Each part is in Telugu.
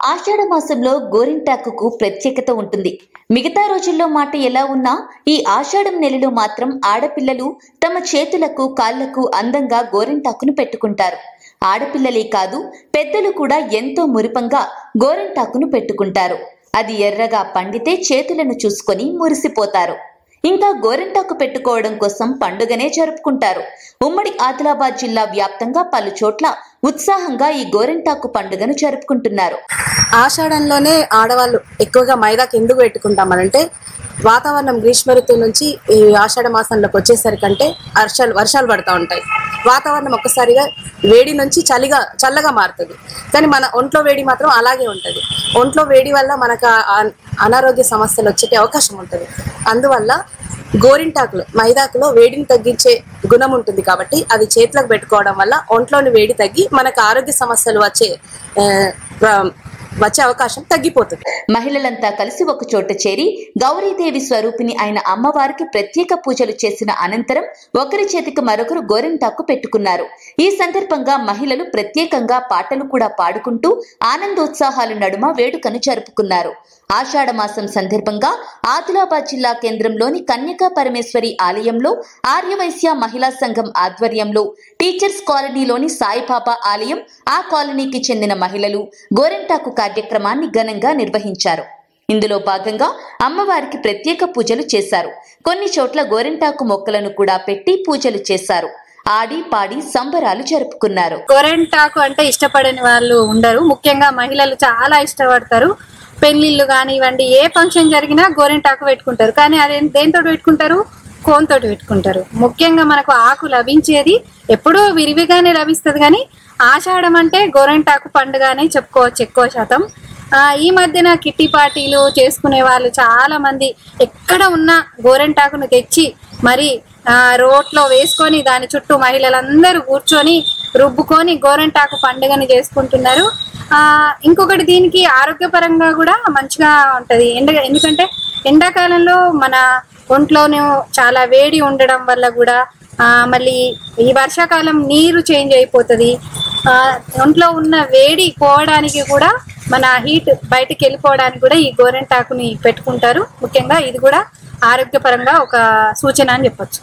ఆషాఢ మాసంలో గోరింటాకుకు ప్రత్యేకత ఉంటుంది మిగతా రోజుల్లో మాట ఎలా ఉన్నా ఈ ఆషాఢం నెలలో మాత్రం ఆడపిల్లలు తమ చేతులకు కాళ్లకు అందంగా గోరింటాకును పెట్టుకుంటారు ఆడపిల్లలే కాదు పెద్దలు కూడా ఎంతో మురిపంగా గోరింటాకును పెట్టుకుంటారు అది ఎర్రగా పండితే చేతులను చూసుకొని మురిసిపోతారు ఇంకా గోరింటాకు పెట్టుకోవడం కోసం పండుగనే జరుపుకుంటారు ఉమ్మడి ఆదిలాబాద్ జిల్లా వ్యాప్తంగా పలు చోట్ల ఉత్సాహంగా ఈ గోరింటాకు పండుగను జరుపుకుంటున్నారు ఆషాఢంలోనే ఆడవాళ్ళు ఎక్కువగా మైదాకు ఎందుకు పెట్టుకుంటామనంటే వాతావరణం గ్రీష్మ ఋతువు నుంచి ఈ ఆషాఢ మాసంలోకి వచ్చేసరికంటే వర్షాలు వర్షాలు పడతా ఉంటాయి వాతావరణం ఒక్కసారిగా వేడి నుంచి చలిగా చల్లగా మారుతుంది కానీ మన ఒంట్లో వేడి మాత్రం అలాగే ఉంటుంది ఒంట్లో వేడి వల్ల మనకు ఆ- ఆ అనారోగ్య సమస్యలు వచ్చే అవకాశం ఉంటుంది అందువల్ల గోరింటాకులు మైదాకులో వేడిని తగ్గించే గుణం ఉంటుంది కాబట్టి అది చేతులకు పెట్టుకోవడం వల్ల ఒంట్లోని వేడి తగ్గి మనకు ఆరోగ్య సమస్యలు వచ్చే ఆ, ప్ర- వచ్చే అవకాశం తగ్గిపోతుంది మహిళలంతా కలిసి ఒక చోట చేరి గౌరీదేవి స్వరూపిణి అయిన అమ్మవారికి ప్రత్యేక పూజలు చేసిన అనంతరం ఒకరి చేతికి మరొకరు గోరింటాకు పెట్టుకున్నారు ఈ సందర్భంగా మహిళలు ప్రత్యేకంగా పాటలు కూడా పాడుకుంటూ ఆనందోత్సాహాల నడుమ వేడుకను జరుపుకున్నారు ఆషాఢ మాసం సందర్భంగా ఆదిలాబాద్ జిల్లా కేంద్రంలోని కన్యకా పరమేశ్వరి ఆలయంలో ఆర్యవైశ్య మహిళా సంఘం ఆధ్వర్యంలో టీచర్స్ కాలనీలోని సాయిబాబా ఆలయం ఆ కాలనీకి చెందిన మహిళలు గోరెంటాకు కార్యక్రమాన్ని ఘనంగా నిర్వహించారు ఇందులో భాగంగా అమ్మవారికి ప్రత్యేక పూజలు చేశారు కొన్ని చోట్ల గోరెంటాకు మొక్కలను కూడా పెట్టి పూజలు చేశారు ఆడి పాడి సంబరాలు జరుపుకున్నారు గోరెంటాకు అంటే ఇష్టపడని వాళ్ళు ఉండరు ముఖ్యంగా మహిళలు చాలా ఇష్టపడతారు పెళ్లిళ్ళు కానివ్వండి ఏ ఫంక్షన్ జరిగినా గోరెంటాకు పెట్టుకుంటారు కానీ అది దేంతో పెట్టుకుంటారు కోన్తోటి పెట్టుకుంటారు ముఖ్యంగా మనకు ఆకు లభించేది ఎప్పుడూ విరివిగానే లభిస్తుంది కానీ ఆషాఢం అంటే గోరెంటాకు పండుగనే చెప్పుకోవచ్చు ఎక్కువ శాతం ఆ, ఈ మధ్యన కిట్టి పార్టీలు చేసుకునే వాళ్ళు చాలా మంది ఎక్కడ ఉన్న గోరెంటాకును తెచ్చి మరి ఆ, రోట్లో వేసుకొని దాని చుట్టూ మహిళలందరూ కూర్చొని రుబ్బుకొని గోరెంటాకు పండుగని చేసుకుంటున్నారు ఆ ఇంకొకటి దీనికి ఆరోగ్యపరంగా కూడా మంచిగా ఉంటది ఎండ ఎందుకంటే ఎండాకాలంలో మన ఒంట్లోనే చాలా వేడి ఉండడం వల్ల కూడా ఆ, మళ్ళీ ఈ వర్షాకాలం నీరు చేంజ్ అయిపోతుంది ఆ, ఒంట్లో ఉన్న వేడి పోవడానికి కూడా మన హీట్ బయటికి వెళ్ళిపోవడానికి కూడా ఈ గోరెంటాకుని పెట్టుకుంటారు ముఖ్యంగా ఇది కూడా ఆరోగ్యపరంగా ఒక సూచన అని చెప్పొచ్చు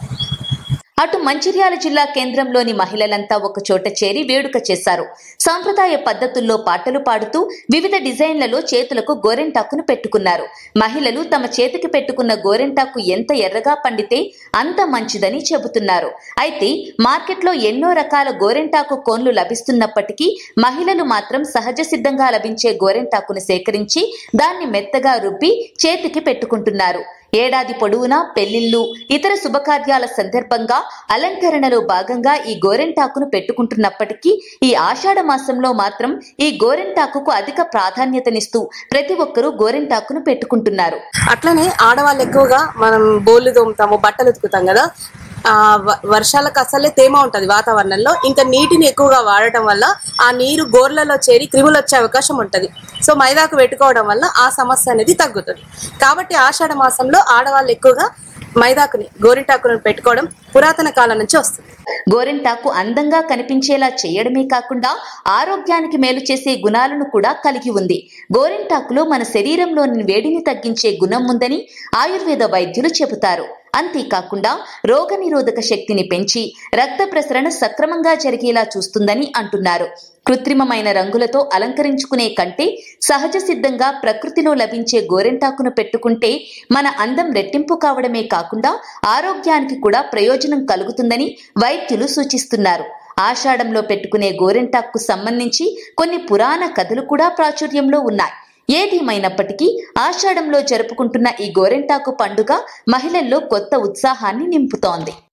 అటు మంచిర్యాల జిల్లా కేంద్రంలోని మహిళలంతా ఒక చోట చేరి వేడుక చేశారు సాంప్రదాయ పద్ధతుల్లో పాటలు పాడుతూ వివిధ డిజైన్లలో చేతులకు గోరెంటాకును పెట్టుకున్నారు మహిళలు తమ చేతికి పెట్టుకున్న గోరెంటాకు ఎంత ఎర్రగా పండితే అంత మంచిదని చెబుతున్నారు అయితే మార్కెట్లో ఎన్నో రకాల గోరెంటాకు కోన్లు లభిస్తున్నప్పటికీ మహిళలు మాత్రం సహజ సిద్ధంగా లభించే గోరెంటాకును సేకరించి దాన్ని మెత్తగా రుబ్బి చేతికి పెట్టుకుంటున్నారు ఏడాది పొడవునా పెళ్లిళ్లు ఇతర శుభకార్యాల సందర్భంగా అలంకరణలో భాగంగా ఈ గోరెంటాకును పెట్టుకుంటున్నప్పటికీ ఈ ఆషాఢ మాసంలో మాత్రం ఈ గోరెంటాకుకు అధిక ప్రాధాన్యతనిస్తూ ప్రతి ఒక్కరూ గోరెంటాకును పెట్టుకుంటున్నారు అట్లనే ఆడవాళ్ళు ఎక్కువగా మనం బోళ్ళు తోముతాము బట్టలు ఉతుకుతాం కదా ఆ వ- వర్షాలకు అసలే తేమ ఉంటది వాతావరణంలో ఇంకా నీటిని ఎక్కువగా వాడటం వల్ల ఆ నీరు గోర్లలో చేరి క్రిములు వచ్చే అవకాశం ఉంటది సో మైదాకు పెట్టుకోవడం వల్ల ఆ సమస్య అనేది తగ్గుతుంది కాబట్టి ఆషాఢ మాసంలో ఆడవాళ్ళు ఎక్కువగా మైదాకుని గోరింటాకును పెట్టుకోవడం పురాతన కాలం నుంచి వస్తుంది గోరెంటాకు అందంగా కనిపించేలా చేయడమే కాకుండా ఆరోగ్యానికి మేలు చేసే గుణాలను కూడా కలిగి ఉంది గోరెంటాకులో మన శరీరంలోని వేడిని తగ్గించే గుణం ఉందని ఆయుర్వేద వైద్యులు చెబుతారు అంతేకాకుండా రోగనిరోధక శక్తిని పెంచి రక్త ప్రసరణ సక్రమంగా జరిగేలా చూస్తుందని అంటున్నారు కృత్రిమమైన రంగులతో అలంకరించుకునే కంటే సహజ సిద్ధంగా ప్రకృతిలో లభించే గోరెంటాకును పెట్టుకుంటే మన అందం రెట్టింపు కావడమే కాకుండా ఆరోగ్యానికి కూడా ప్రయోజనం కలుగుతుందని వైద్యులు సూచిస్తున్నారు ఆషాఢంలో పెట్టుకునే గోరెంటాక్కు సంబంధించి కొన్ని పురాణ కథలు కూడా ప్రాచుర్యంలో ఉన్నాయి ఏదేమైనప్పటికీ ఆషాఢంలో జరుపుకుంటున్న ఈ గోరెంటాకు పండుగ మహిళల్లో కొత్త ఉత్సాహాన్ని నింపుతోంది